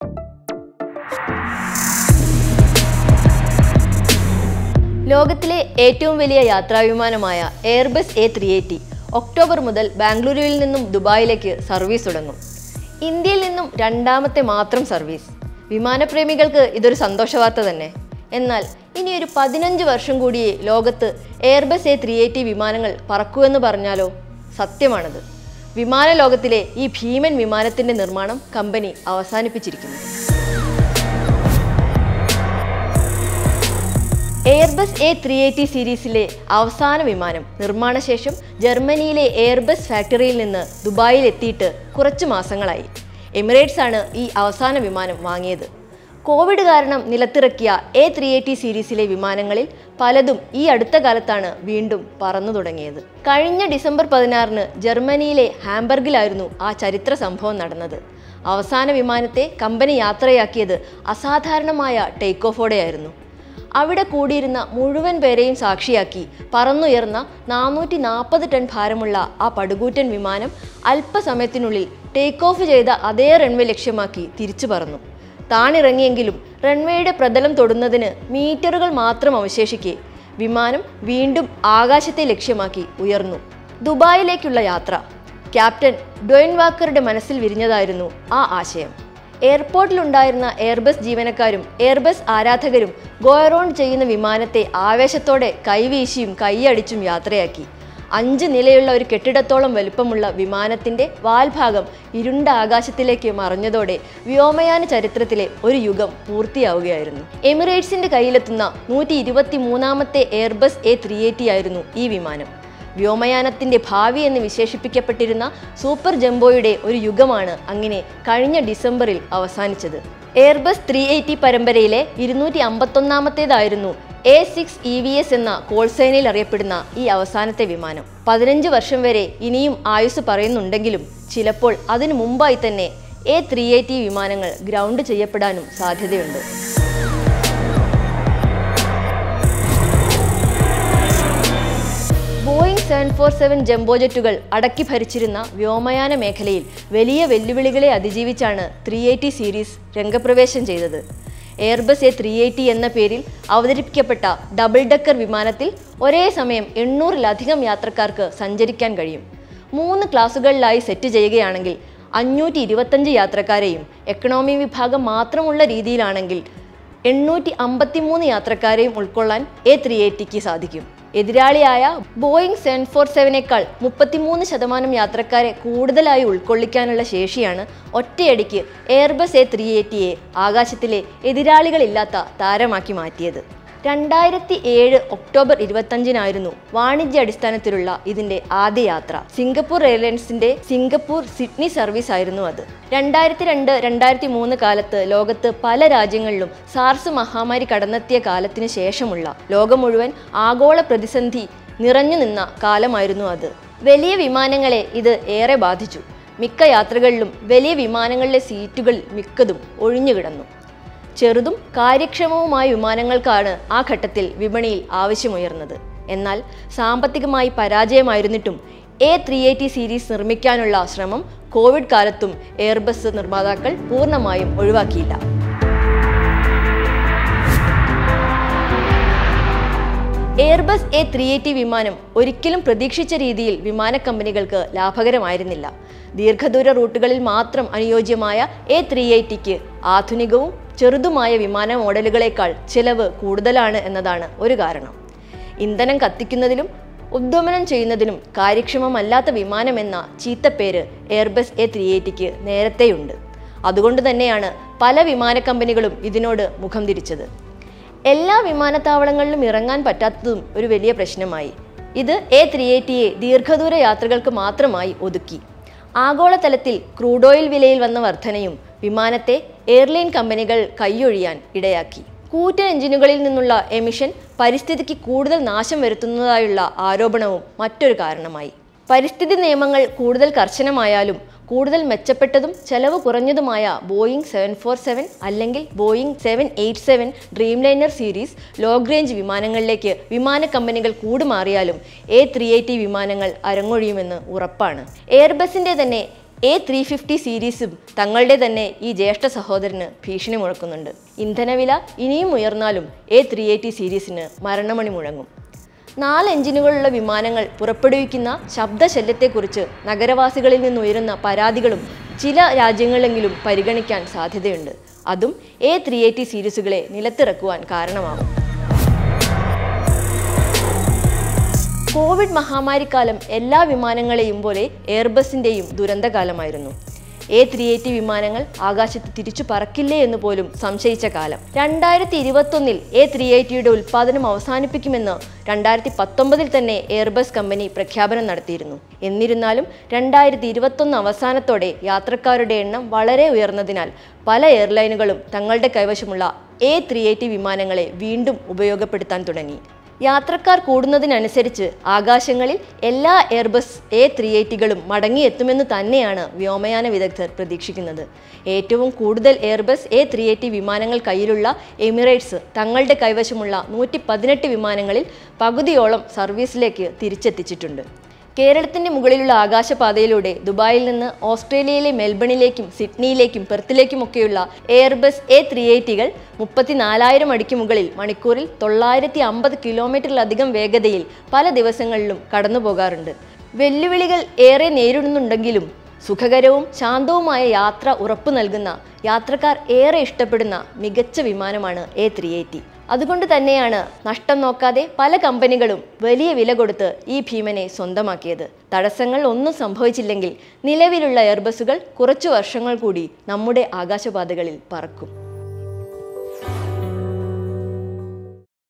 ലോകത്തിലെ ഏറ്റവും വലിയ യാത്രാവിമാനമായ Airbus A three eighty October മുതൽ ബാംഗ്ലൂരുവിൽ നിന്നും ദുബായിലേക്ക് സർവീസ് തുടങ്ങും ഇന്ത്യയിൽ നിന്നും രണ്ടാമത്തെ മാത്രം സർവീസ് വിമാനപ്രേമികൾക്ക് ഇതൊരു സന്തോഷവാർത്ത തന്നെ എന്നാൽ ഇനി ഒരു പതിനഞ്ച് വർഷം കൂടിയേ ലോകത്ത് എയർബസ് എ ത്രീ എയ്റ്റി വിമാനങ്ങൾ പറക്കുമെന്ന് പറഞ്ഞാലോ സത്യമാണത് വിമാന ലോകത്തിലെ ഈ ഭീമൻ വിമാനത്തിന്റെ നിർമ്മാണം കമ്പനി അവസാനിപ്പിച്ചിരിക്കുന്നു എയർബസ് എ ത്രീ എയ്റ്റി സീരീസിലെ അവസാന വിമാനം നിർമ്മാണശേഷം ജർമ്മനിയിലെ എയർബസ് ഫാക്ടറിയിൽ നിന്ന് ദുബായിൽ എത്തിയിട്ട് കുറച്ച് മാസങ്ങളായി എമിറേറ്റ്സ് ആണ് ഈ അവസാന വിമാനം വാങ്ങിയത് കോവിഡ് കാരണം നിലത്തിറക്കിയ എ ത്രീ എയ്റ്റി സീരീസിലെ വിമാനങ്ങളിൽ പലതും ഈ അടുത്ത കാലത്താണ് വീണ്ടും പറന്നു തുടങ്ങിയത് കഴിഞ്ഞ ഡിസംബർ പതിനാറിന് ജർമ്മനിയിലെ ഹാംബർഗിലായിരുന്നു ആ ചരിത്ര സംഭവം നടന്നത് അവസാന വിമാനത്തെ കമ്പനി യാത്രയാക്കിയത് അസാധാരണമായ ടേക്ക് ഓഫോടെയായിരുന്നു അവിടെ കൂടിയിരുന്ന മുഴുവൻ പേരെയും സാക്ഷിയാക്കി പറന്നുയർന്ന നാനൂറ്റി നാൽപ്പത് ടൺ ഭാരമുള്ള ആ പടുകൂറ്റൻ വിമാനം അല്പസമയത്തിനുള്ളിൽ ടേക്ക് ഓഫ് ചെയ്ത അതേ റൺവേ ലക്ഷ്യമാക്കി തിരിച്ചു പറന്നു താണിറങ്ങിയെങ്കിലും റൺവേയുടെ പ്രതലം തൊടുന്നതിന് മീറ്ററുകൾ മാത്രം അവശേഷിക്കെ വിമാനം വീണ്ടും ആകാശത്തെ ലക്ഷ്യമാക്കി ഉയർന്നു ദുബായിലേക്കുള്ള യാത്ര ക്യാപ്റ്റൻ ഡൊയിൻ വാക്കറുടെ മനസ്സിൽ വിരിഞ്ഞതായിരുന്നു ആ ആശയം എയർപോർട്ടിലുണ്ടായിരുന്ന എയർബസ് ജീവനക്കാരും എയർബസ് ആരാധകരും ഗോയറോൺ ചെയ്യുന്ന വിമാനത്തെ ആവേശത്തോടെ കൈവീശിയും കൈയടിച്ചും യാത്രയാക്കി അഞ്ച് നിലയുള്ള ഒരു കെട്ടിടത്തോളം വലുപ്പമുള്ള വിമാനത്തിന്റെ വാൽഭാഗം ഇരുണ്ട ആകാശത്തിലേക്ക് മറഞ്ഞതോടെ വ്യോമയാന ചരിത്രത്തിലെ ഒരു യുഗം പൂർത്തിയാവുകയായിരുന്നു എമിറേറ്റ്സിന്റെ കയ്യിലെത്തുന്ന നൂറ്റി ഇരുപത്തി മൂന്നാമത്തെ എയർബസ് എ ത്രീ എയ്റ്റി ആയിരുന്നു ഈ വിമാനം വ്യോമയാനത്തിന്റെ ഭാവി എന്ന് വിശേഷിപ്പിക്കപ്പെട്ടിരുന്ന സൂപ്പർ ജംബോയുടെ ഒരു യുഗമാണ് അങ്ങനെ കഴിഞ്ഞ ഡിസംബറിൽ അവസാനിച്ചത് എയർബസ് ത്രീ എയ്റ്റി പരമ്പരയിലെ ഇരുന്നൂറ്റി അമ്പത്തൊന്നാമത്തേതായിരുന്നു A six E V S എന്ന കോൾസൈനയിൽ അറിയപ്പെടുന്ന ഈ അവസാനത്തെ വിമാനം പതിനഞ്ച് വർഷം വരെ ഇനിയും ആയുസ് പറയുന്നുണ്ടെങ്കിലും ചിലപ്പോൾ അതിനു മുമ്പായി തന്നെ എ ത്രീ എയ്റ്റി വിമാനങ്ങൾ ഗ്രൗണ്ട് ചെയ്യപ്പെടാനും സാധ്യതയുണ്ട് Boeing seven four seven jumbo ജെറ്റുകൾ അടക്കി ഭരിച്ചിരുന്ന വ്യോമയാന മേഖലയിൽ വലിയ വെല്ലുവിളികളെ അതിജീവിച്ചാണ് ത്രീ എയ്റ്റി സീരീസ് രംഗപ്രവേശം ചെയ്തത് എയർബസ് എ ത്രീ എയ്റ്റി എന്ന പേരിൽ അവതരിപ്പിക്കപ്പെട്ട ഡബിൾ ഡക്കർ വിമാനത്തിൽ ഒരേ സമയം എണ്ണൂറിലധികം യാത്രക്കാർക്ക് സഞ്ചരിക്കാൻ കഴിയും മൂന്ന് ക്ലാസുകളിലായി സെറ്റ് ചെയ്യുകയാണെങ്കിൽ അഞ്ഞൂറ്റി ഇരുപത്തഞ്ച് യാത്രക്കാരെയും എക്കണോമി വിഭാഗം മാത്രമുള്ള രീതിയിലാണെങ്കിൽ എണ്ണൂറ്റി അമ്പത്തിമൂന്ന് യാത്രക്കാരെയും ഉൾക്കൊള്ളാൻ എ ത്രീ എയ്റ്റിക്ക് സാധിക്കും എതിരാളിയായ ബോയിങ് സെവൻ ഫോർ സെവനേക്കാൾ മുപ്പത്തിമൂന്ന് ശതമാനം യാത്രക്കാരെ കൂടുതലായി ഉൾക്കൊള്ളിക്കാനുള്ള ശേഷിയാണ് ഒറ്റയടിക്ക് എയർബസ് എ ത്രീ എയ്റ്റിയെ ആകാശത്തിലെ എതിരാളികളില്ലാത്ത താരമാക്കി മാറ്റിയത് രണ്ടായിരത്തി ഏഴ് ഒക്ടോബർ ഇരുപത്തഞ്ചിനായിരുന്നു വാണിജ്യ അടിസ്ഥാനത്തിലുള്ള ഇതിന്റെ ആദ്യ യാത്ര സിംഗപ്പൂർ എയർലൈൻസിന്റെ സിംഗപ്പൂർ സിഡ്നി സർവീസ് ആയിരുന്നു അത് രണ്ടായിരത്തി രണ്ട് രണ്ടായിരത്തി മൂന്ന് കാലത്ത് ലോകത്ത് പല രാജ്യങ്ങളിലും സാർസ് മഹാമാരി കടന്നെത്തിയ കാലത്തിന് ശേഷമുള്ള ലോകം മുഴുവൻ ആഗോള പ്രതിസന്ധി നിറഞ്ഞു നിന്ന കാലമായിരുന്നു അത് വലിയ വിമാനങ്ങളെ ഇത് ഏറെ ബാധിച്ചു മിക്ക യാത്രകളിലും വലിയ വിമാനങ്ങളിലെ സീറ്റുകൾ മിക്കതും ഒഴിഞ്ഞുകിടന്നു ചെറുതും കാര്യക്ഷമവുമായ വിമാനങ്ങൾക്കാണ് ആ ഘട്ടത്തിൽ വിപണിയിൽ ആവശ്യമുയർന്നത് എന്നാൽ സാമ്പത്തികമായി പരാജയമായിരുന്നിട്ടും എ ത്രീ എയ്റ്റി സീരീസ് നിർമ്മിക്കാനുള്ള ശ്രമം കോവിഡ് കാലത്തും എയർബസ് നിർമ്മാതാക്കൾ പൂർണ്ണമായും ഒഴിവാക്കിയില്ല എയർബസ് എ ത്രീ എയ്റ്റി വിമാനം ഒരിക്കലും പ്രതീക്ഷിച്ച രീതിയിൽ വിമാന കമ്പനികൾക്ക് ലാഭകരമായിരുന്നില്ല ദീർഘദൂര റൂട്ടുകളിൽ മാത്രം അനുയോജ്യമായ എ ത്രീ എയ്റ്റിക്ക് ആധുനികവും ചെറുതുമായ വിമാന മോഡലുകളേക്കാൾ ചിലവ് കൂടുതലാണ് എന്നതാണ് ഒരു കാരണം ഇന്ധനം കത്തിക്കുന്നതിലും ഉദ്വമനം ചെയ്യുന്നതിനും കാര്യക്ഷമമല്ലാത്ത വിമാനമെന്ന ചീത്തപ്പേര് എയർബസ് എ ത്രീ എയ്റ്റിക്ക് നേരത്തെയുണ്ട് അതുകൊണ്ട് തന്നെയാണ് പല വിമാന കമ്പനികളും ഇതിനോട് മുഖം തിരിച്ചത് എല്ലാ വിമാനത്താവളങ്ങളിലും ഇറങ്ങാൻ പറ്റാത്തതും ഒരു വലിയ പ്രശ്നമായി ഇത് എ ത്രീ എയ്റ്റിയെ ദീർഘദൂര യാത്രകൾക്ക് മാത്രമായി ഒതുക്കി ആഗോളതലത്തിൽ ക്രൂഡ് ഓയിൽ വിലയിൽ വന്ന വർധനയും വിമാനത്തെ എയർലൈൻ കമ്പനികൾ കൈയൊഴിയാൻ ഇടയാക്കി കൂറ്റൻ എഞ്ചിനുകളിൽ നിന്നുള്ള എമിഷൻ പരിസ്ഥിതിക്ക് കൂടുതൽ നാശം വരുത്തുന്നതായുള്ള ആരോപണവും മറ്റൊരു കാരണമായി പരിസ്ഥിതി നിയമങ്ങൾ കൂടുതൽ കർശനമായാലും കൂടുതൽ മെച്ചപ്പെട്ടതും ചെലവ് കുറഞ്ഞതുമായ ബോയിങ് സെവൻ ഫോർ സെവൻ അല്ലെങ്കിൽ Boeing seven eight seven dreamliner series long range വിമാനങ്ങളിലേക്ക് വിമാന കമ്പനികൾ കൂടുമാറിയാലും എ ത്രീ എയ്റ്റി വിമാനങ്ങൾ അരങ്ങൊഴിയുമെന്ന് ഉറപ്പാണ് എയർബസിന്റെ തന്നെ എ ത്രീ ഫിഫ്റ്റി സീരീസും തങ്ങളുടെ തന്നെ ഈ ജ്യേഷ്ഠ സഹോദരന് ഭീഷണി മുഴക്കുന്നുണ്ട് ഇന്ധനവില ഇനിയും ഉയർന്നാലും എ ത്രീ എയ്റ്റി സീരീസിന് മരണമണി മുഴങ്ങും നാല് എഞ്ചിനുകളുള്ള വിമാനങ്ങൾ പുറപ്പെടുവിക്കുന്ന ശബ്ദശല്യത്തെക്കുറിച്ച് നഗരവാസികളിൽ നിന്നുയരുന്ന പരാതികളും ചില രാജ്യങ്ങളിലെങ്കിലും പരിഗണിക്കാൻ സാധ്യതയുണ്ട് അതും എ ത്രീ എയ്റ്റി സീരീസുകളെ നിലത്തിറക്കുവാൻ കാരണമാകും കോവിഡ് മഹാമാരിക്കാലം എല്ലാ വിമാനങ്ങളെയും പോലെ എയർബസിൻ്റെയും ദുരന്തകാലമായിരുന്നു എ ത്രീ എയ്റ്റി വിമാനങ്ങൾ ആകാശത്ത് തിരിച്ചു പറക്കില്ലേ എന്ന് പോലും സംശയിച്ച കാലം രണ്ടായിരത്തി ഇരുപത്തൊന്നിൽ എ ത്രീ എയ്റ്റിയുടെ ഉൽപ്പാദനം അവസാനിപ്പിക്കുമെന്ന് രണ്ടായിരത്തി പത്തൊമ്പതിൽ തന്നെ എയർബസ് കമ്പനി പ്രഖ്യാപനം നടത്തിയിരുന്നു എന്നിരുന്നാലും രണ്ടായിരത്തി ഇരുപത്തൊന്ന് അവസാനത്തോടെ യാത്രക്കാരുടെ എണ്ണം വളരെ ഉയർന്നതിനാൽ പല എയർലൈനുകളും തങ്ങളുടെ കൈവശമുള്ള എ ത്രീ എയ്റ്റി വിമാനങ്ങളെ വീണ്ടും ഉപയോഗപ്പെടുത്താൻ തുടങ്ങി യാത്രക്കാർ കൂടുന്നതിനനുസരിച്ച് ആകാശങ്ങളിൽ എല്ലാ എയർബസ് എ ത്രീ എയ്റ്റികളും മടങ്ങിയെത്തുമെന്ന് തന്നെയാണ് വ്യോമയാന വിദഗ്ധർ പ്രതീക്ഷിക്കുന്നത് ഏറ്റവും കൂടുതൽ എയർബസ് എ ത്രീ എയ്റ്റി വിമാനങ്ങൾ കയ്യിലുള്ള എമിറേറ്റ്സ് തങ്ങളുടെ കൈവശമുള്ള നൂറ്റി പതിനെട്ട് വിമാനങ്ങളിൽ പകുതിയോളം സർവീസിലേക്ക് തിരിച്ചെത്തിച്ചിട്ടുണ്ട് കേരളത്തിന്റെ മുകളിലുള്ള ആകാശപാതയിലൂടെ ദുബായിൽ നിന്ന് ഓസ്ട്രേലിയയിലെ മെൽബണിലേക്കും സിഡ്നിയിലേക്കും പെർത്തിലേക്കുമൊക്കെയുള്ള എയർബസ് എ ത്രീ എയ്റ്റികൾ മുപ്പത്തിനാലായിരം അടിക്ക് മുകളിൽ മണിക്കൂറിൽ തൊള്ളായിരത്തി അമ്പത് കിലോമീറ്ററിലധികം വേഗതയിൽ പല ദിവസങ്ങളിലും കടന്നു പോകാറുണ്ട് വെല്ലുവിളികൾ ഏറെ നേരിടുന്നുണ്ടെങ്കിലും സുഖകരവും ശാന്തവുമായ യാത്ര ഉറപ്പു നൽകുന്ന യാത്രക്കാർ ഏറെ ഇഷ്ടപ്പെടുന്ന മികച്ച വിമാനമാണ് എ ത്രീ എയ്റ്റി അതുകൊണ്ട് തന്നെയാണ് നഷ്ടം നോക്കാതെ പല കമ്പനികളും വലിയ വില കൊടുത്ത് ഈ ഭീമനെ സ്വന്തമാക്കിയത് തടസ്സങ്ങൾ ഒന്നും സംഭവിച്ചില്ലെങ്കിൽ നിലവിലുള്ള എയർബസുകൾ കുറച്ചു വർഷങ്ങൾ കൂടി നമ്മുടെ ആകാശപാതകളിൽ പറക്കും